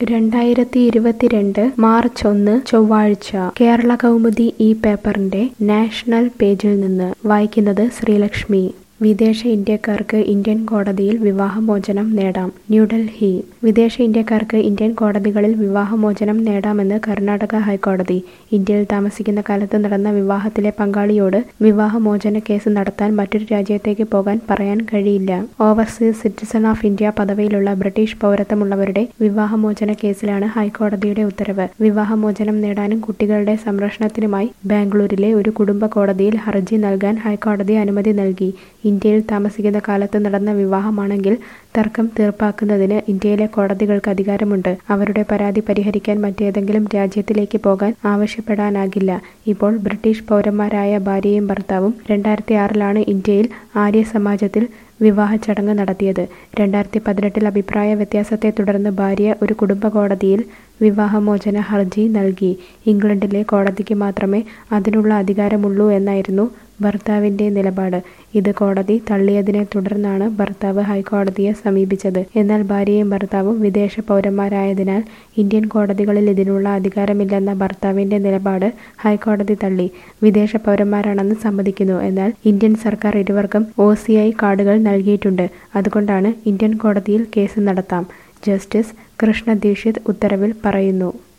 രണ്ടായിരത്തി ഇരുപത്തിരണ്ട് മാർച്ച് ഒന്ന് ചൊവ്വാഴ്ച കേരള കൗമുദി ഈ പേപ്പറിന്റെ നാഷണൽ പേജിൽ നിന്ന് വായിക്കുന്നത് ശ്രീലക്ഷ്മി വിദേശ ഇന്ത്യക്കാർക്ക് ഇന്ത്യൻ കോടതിയിൽ വിവാഹമോചനം നേടാം ന്യൂഡൽഹി വിദേശ ഇന്ത്യക്കാർക്ക് ഇന്ത്യൻ കോടതികളിൽ വിവാഹമോചനം നേടാമെന്ന് കർണാടക ഹൈക്കോടതി ഇന്ത്യയിൽ താമസിക്കുന്ന കാലത്ത് നടന്ന വിവാഹത്തിലെ പങ്കാളിയോട് വിവാഹമോചന കേസ് നടത്താൻ മറ്റൊരു രാജ്യത്തേക്ക് പോകാൻ പറയാൻ കഴിയില്ല ഓവർസീസ് സിറ്റിസൺ ഓഫ് ഇന്ത്യ പദവിയിലുള്ള ബ്രിട്ടീഷ് പൗരത്വമുള്ളവരുടെ വിവാഹമോചന കേസിലാണ് ഹൈക്കോടതിയുടെ ഉത്തരവ് വിവാഹമോചനം നേടാനും കുട്ടികളുടെ സംരക്ഷണത്തിനുമായി ബാംഗ്ലൂരിലെ ഒരു കുടുംബ കോടതിയിൽ ഹർജി നൽകാൻ ഹൈക്കോടതി അനുമതി നൽകി ഇന്ത്യയിൽ താമസിക്കുന്ന കാലത്ത് നടന്ന വിവാഹമാണെങ്കിൽ തർക്കം തീർപ്പാക്കുന്നതിന് ഇന്ത്യയിലെ കോടതികൾക്ക് അധികാരമുണ്ട് അവരുടെ പരാതി പരിഹരിക്കാൻ മറ്റേതെങ്കിലും രാജ്യത്തിലേക്ക് പോകാൻ ആവശ്യപ്പെടാനാകില്ല ഇപ്പോൾ ബ്രിട്ടീഷ് പൗരന്മാരായ ഭാര്യയും ഭർത്താവും രണ്ടായിരത്തി ആറിലാണ് ഇന്ത്യയിൽ ആര്യ സമാജത്തിൽ വിവാഹ ചടങ്ങ് നടത്തിയത് രണ്ടായിരത്തി പതിനെട്ടിൽ അഭിപ്രായ വ്യത്യാസത്തെ തുടർന്ന് ഭാര്യ ഒരു കുടുംബ കോടതിയിൽ വിവാഹമോചന ഹർജി നൽകി ഇംഗ്ലണ്ടിലെ കോടതിക്ക് മാത്രമേ അതിനുള്ള അധികാരമുള്ളൂ എന്നായിരുന്നു ഭർത്താവിന്റെ നിലപാട് ഇത് കോടതി തള്ളിയതിനെ തുടർന്നാണ് ഭർത്താവ് ഹൈക്കോടതിയെ സമീപിച്ചത് എന്നാൽ ഭാര്യയും ഭർത്താവും വിദേശ പൗരന്മാരായതിനാൽ ഇന്ത്യൻ കോടതികളിൽ ഇതിനുള്ള അധികാരമില്ലെന്ന ഭർത്താവിന്റെ നിലപാട് ഹൈക്കോടതി തള്ളി വിദേശ പൗരന്മാരാണെന്ന് സമ്മതിക്കുന്നു എന്നാൽ ഇന്ത്യൻ സർക്കാർ ഇരുവർക്കും ഒ കാർഡുകൾ നൽകിയിട്ടുണ്ട് അതുകൊണ്ടാണ് ഇന്ത്യൻ കോടതിയിൽ കേസ് നടത്താം ജസ്റ്റിസ് കൃഷ്ണ ദീക്ഷിത് ഉത്തരവിൽ പറയുന്നു